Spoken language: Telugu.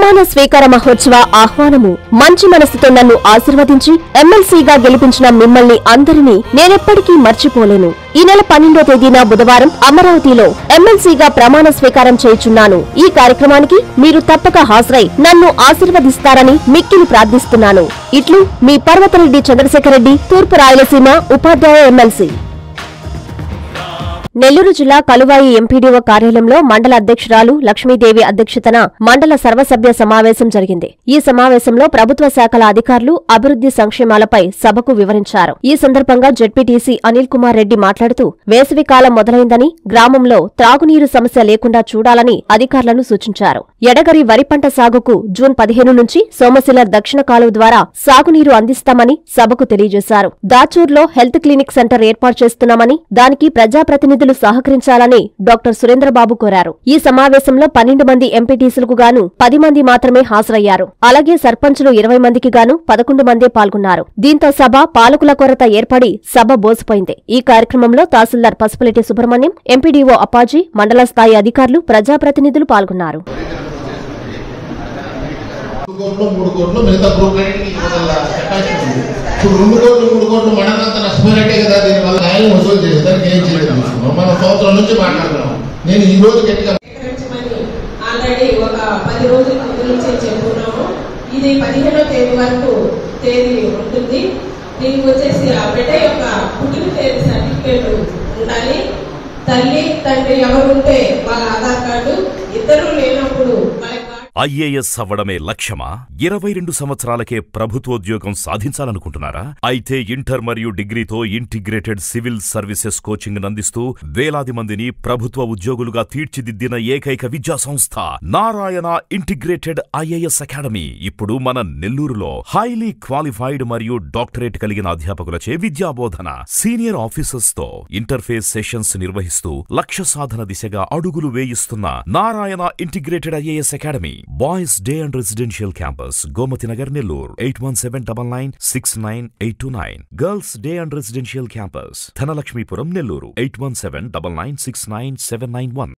ప్రమాణ స్వీకార మహోత్సవ ఆహ్వానము మంచి మనసుతో నన్ను ఆశీర్వదించి ఎమ్మెల్సీగా గెలిపించిన మిమ్మల్ని అందరినీ నేనెప్పటికీ మర్చిపోలేను ఈ నెల పన్నెండో తేదీన బుధవారం అమరావతిలో ఎమ్మెల్సీగా ప్రమాణ స్వీకారం చేయుచున్నాను ఈ కార్యక్రమానికి మీరు తప్పక హాజరై నన్ను ఆశీర్వదిస్తారని మిక్కిలి ప్రార్థిస్తున్నాను ఇట్లు మీ పర్వతరెడ్డి చంద్రశేఖర్ రెడ్డి తూర్పు రాయలసీమ ఉపాధ్యాయ ఎమ్మెల్సీ నెల్లూరు జిల్లా కలువాయి ఎంపీడీఓ కార్యాలయంలో మండల అధ్యక్షురాలు లక్ష్మీదేవి అధ్యక్షతన మండల సర్వసభ్య సమావేశం జరిగింది ఈ సమావేశంలో ప్రభుత్వ శాఖల అధికారులు అభివృద్ధి సంక్షేమాలపై సభకు వివరించారు ఈ సందర్భంగా జెడ్పీటీసీ అనిల్ కుమార్ రెడ్డి మాట్లాడుతూ వేసవి కాలం మొదలైందని గ్రామంలో త్రాగునీరు సమస్య లేకుండా చూడాలని అధికారులను సూచించారు ఎడగరి వరి పంట సాగుకు జూన్ పదిహేను నుంచి సోమశిలర్ దక్షిణ కాలువ ద్వారా సాగునీరు అందిస్తామని సభకు తెలియజేశారు దాచూర్లో హెల్త్ క్లినిక్ సెంటర్ ఏర్పాటు చేస్తున్నామని దానికి ప్రజాప్రతినిధులు సహకరించాలని డాక్టర్ సురేంద్రబాబు కోరారు ఈ సమావేశంలో పన్నెండు మంది ఎంపీటీసీలకు గాను పది మంది మాత్రమే హాజరయ్యారు అలాగే సర్పంచులు ఇరవై మందికి గాను పదకొండు మందే పాల్గొన్నారు దీంతో సభ పాలకుల కొరత ఏర్పడి సభ బోసిపోయింది ఈ కార్యక్రమంలో తహసీల్దార్ పసుపులెట్టి సుబ్రహ్మణ్యం ఎంపీడీఓ అప్పాజీ మండల స్థాయి అధికారులు ప్రజాప్రతినిధులు పాల్గొన్నారు రెండు కోట్లు మూడు కోట్లు మిగతా గ్రూప్ రేటింగ్ ఇవ్వగల కెపాసిటీ ఉంది ఇప్పుడు రెండు కోట్లు మూడు కోట్లు మనంతా నష్టపోయినట్టే కదా దీనివల్ల న్యాయం వసూలు చేసేదానికి ఏం చేయలేదు మనం సంవత్సరం నుంచి మాట్లాడుతున్నాం నేను ఈ రోజు గట్టిగా సేకరించమని ఆల్రెడీ ఒక పది రోజుల ముందు నుంచే చెప్పుకున్నాము ఇది పదిహేనో తేదీ వరకు తేదీ ఉంటుంది దీనికి వచ్చేసి ఆ బిడ్డ యొక్క పుట్టిన తేదీ సర్టిఫికేట్ ఉండాలి తల్లి తండ్రి ఎవరుంటే వాళ్ళ ఆధార్ కార్డు ఇద్దరు లేనప్పుడు వాళ్ళ కార్డు ఐఏఎస్ అవ్వడమే లక్ష్యమా ఇరవై రెండు సంవత్సరాలకే ప్రభుత్వోద్యోగం సాధించాలనుకుంటున్నారా అయితే ఇంటర్ మరియు డిగ్రీతో ఇంటిగ్రేటెడ్ సివిల్ సర్వీసెస్ కోచింగ్ అందిస్తూ వేలాది మందిని ప్రభుత్వ ఉద్యోగులుగా తీర్చిదిద్దిన ఏకైక విద్యా సంస్థ నారాయణ ఇంటిగ్రేటెడ్ ఐఏఎస్ అకాడమీ ఇప్పుడు మన నెల్లూరులో హైలీ క్వాలిఫైడ్ మరియు డాక్టరేట్ కలిగిన అధ్యాపకులచే విద్యాబోధన సీనియర్ ఆఫీసర్స్ తో ఇంటర్ఫేస్ సెషన్స్ నిర్వహిస్తూ లక్ష్య సాధన దిశగా అడుగులు వేయిస్తున్న Narayana integrated IAS academy boys day and residential campus Gomathi Nagar Nellore eight one seven double nine six nine eight two nine girls day and residential campus Dhanalakshmipuram Nellore eight one seven double nine six nine seven nine one